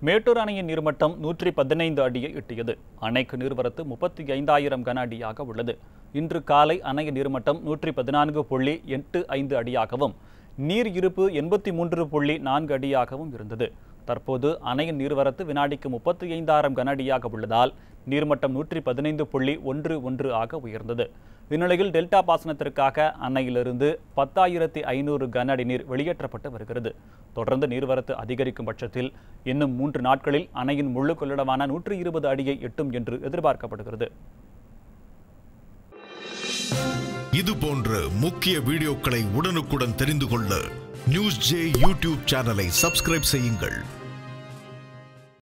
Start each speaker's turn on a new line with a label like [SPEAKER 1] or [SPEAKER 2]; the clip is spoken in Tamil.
[SPEAKER 1] மேட்டூர் அணையின் நீர்மட்டம் நூற்றி பதினைந்து அடியை எட்டியது அணைக்கு நீர்வரத்து முப்பத்தி ஐந்தாயிரம் கன அடியாக உள்ளது இன்று காலை அணையின் நீர்மட்டம் நூற்றி பதினான்கு புள்ளி எட்டு ஐந்து அடியாகவும் நீர் இருப்பு எண்பத்தி மூன்று புள்ளி நான்கு அடியாகவும் இருந்தது தற்போது அணையின் நீர்வரத்து வினாடிக்கு முப்பத்தி ஐந்தாயிரம் கன அடியாக உள்ளதால் நீர்மட்டம் நூற்றி பதினைந்து புள்ளி ஒன்று ஒன்று ஆக உயர்ந்தது இந்நிலையில் டெல்டா பாசனத்திற்காக அணையிலிருந்து பத்தாயிரத்தி ஐநூறு கன அடி நீர் வெளியேற்றப்பட்டு வருகிறது தொடர்ந்து நீர்வரத்து அதிகரிக்கும் பட்சத்தில் இன்னும் மூன்று நாட்களில் அணையின் முழு கொள்ளளவான நூற்றி இருபது அடியை எட்டும் என்று எதிர்பார்க்கப்படுகிறது
[SPEAKER 2] இது போன்ற முக்கிய வீடியோக்களை உடனுக்குடன் தெரிந்து கொள்ள நியூஸ் ஜே யூடியூப் சேனலை சப்ஸ்கிரைப் செய்யுங்கள்